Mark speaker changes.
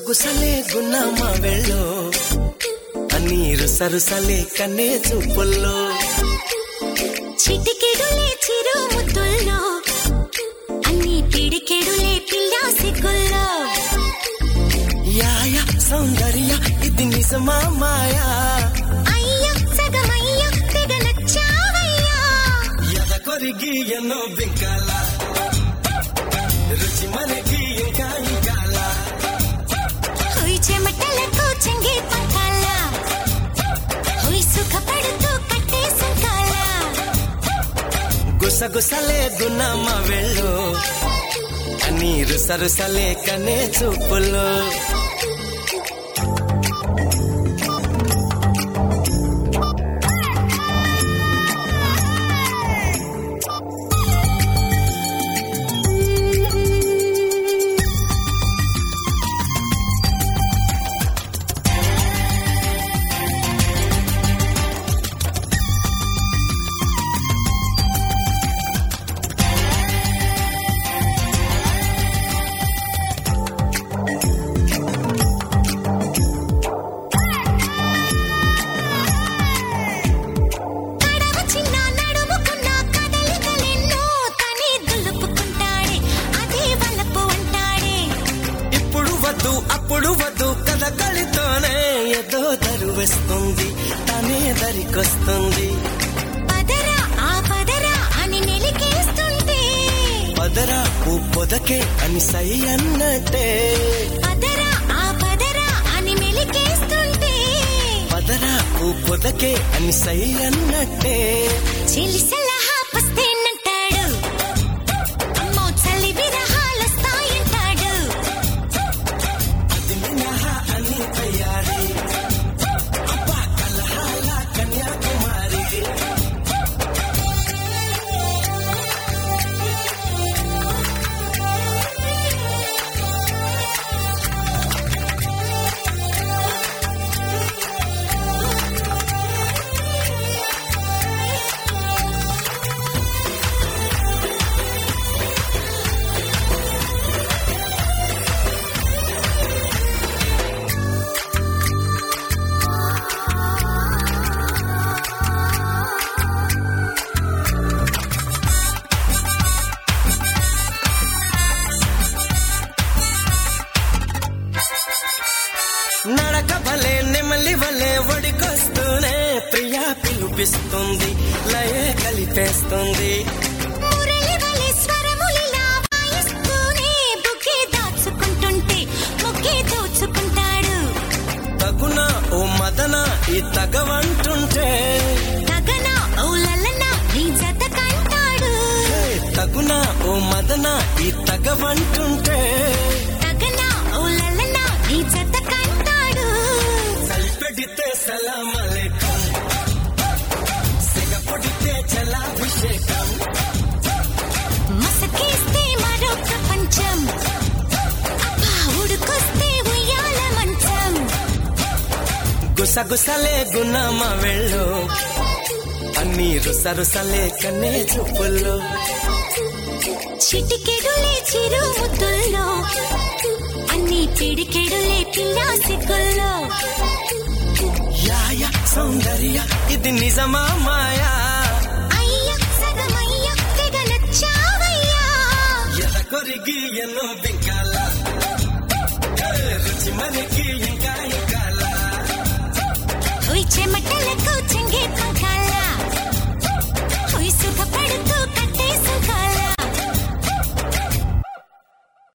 Speaker 1: గుసగుసలే గున్నమ్మ వెళ్ళు నీరు సరుసలే కన్నే చూపుల్లో
Speaker 2: చిటికెడులే చిరు ముద్దుల్లో అన్ని పిడికెడులే పిల్లా సిగ్గుల్లో
Speaker 1: యాయ సౌందర్య ఇది నిజమా మాయా
Speaker 2: అయ్య సగమయ్య తెగ నచ్చావయ్యా
Speaker 1: ఎద కొరిగి ఎన్నో బింకాల రుచి మనకి ఇంకా ఇంకాల
Speaker 2: హుయ్ చెమటలకు చెంగి పంకాల హుయ్ సుఖపడుతూ కట్టే సంకాల
Speaker 1: గుసగుసలే గున్నమ్మ వెళ్ళు నీరు సరుసలే కన్నే చూపుల్లో
Speaker 2: కడవ చిన్న నడుముకున్న కదలికలెన్నో తనే దులుపుకుంటాడే అదే వలపు అంటాడే
Speaker 1: ఇప్పుడు వద్దు అప్పుడు వద్దు కథ కలితోనే ఏదో దరువేస్తుంది తనే దరికొస్తుంది
Speaker 2: పదరా ఆ పదరా అని నెలికేస్తుంటే
Speaker 1: పదరా ఓ పొదకే అని సై అన్నట్టే
Speaker 2: పదరా ఆ పదరా అని మెలికేస్తుంటే
Speaker 1: పదరా ఓ పొదకే అని సై అన్నట్టే
Speaker 2: చెలి సలహా పస్తేనంటాడు అమ్మో చలి విరహాలొస్తాయంటాడు
Speaker 1: అది మినహా అని తయారీ అబ్బా కలహాల కన్యాకుమారి నడక భలే నెమలి వలే ఒడికొస్తూనే ప్రియా పిలుపిస్తుంది లయే కలిపేస్తుంది
Speaker 2: మురళి వలె స్వరములిలా వాయిస్తూనే బుకే దాచుకుంటుంటే ముక్కే దోచుకుంటాడు
Speaker 1: తగున ఓ మదన ఈ తగవంటుంటే
Speaker 2: తగన ఔలలన నీ జత కంటాడు
Speaker 1: హే, తగున ఓ మదన ఈ తగవంటుంటే
Speaker 2: తగన ఔలలన నీ జత కంటాడు
Speaker 1: సల్పెడితే సలామలేకం సిగపొడితే చలాభిషేకం
Speaker 2: మసకేస్తే మరో ప్రపంచం అబ్బా ఉడుకొస్తే ఉయ్యాల మంచం
Speaker 1: గుసగుసలే గున్నమ్మ వెళ్ళు అన్నీరు సరుసలే కన్నే చూపుల్లో
Speaker 2: చిటికెడులే చిరు ముద్దుల్లో అన్ని పిడికెడులే పిల్లా సిగ్గుల్లో
Speaker 1: యాయ సౌందర్య ఇది నిజమా మాయా
Speaker 2: అయ్య సగమయ్య తెగ నచ్చావయ్యా
Speaker 1: ఎద కొరిగి ఎన్నో బింకాల హే, రుచి మనకి ఇంకా ఇంకాల
Speaker 2: ఉయ్ చెమటలకు చెంగే పంకాల ఉయ్ సుఖ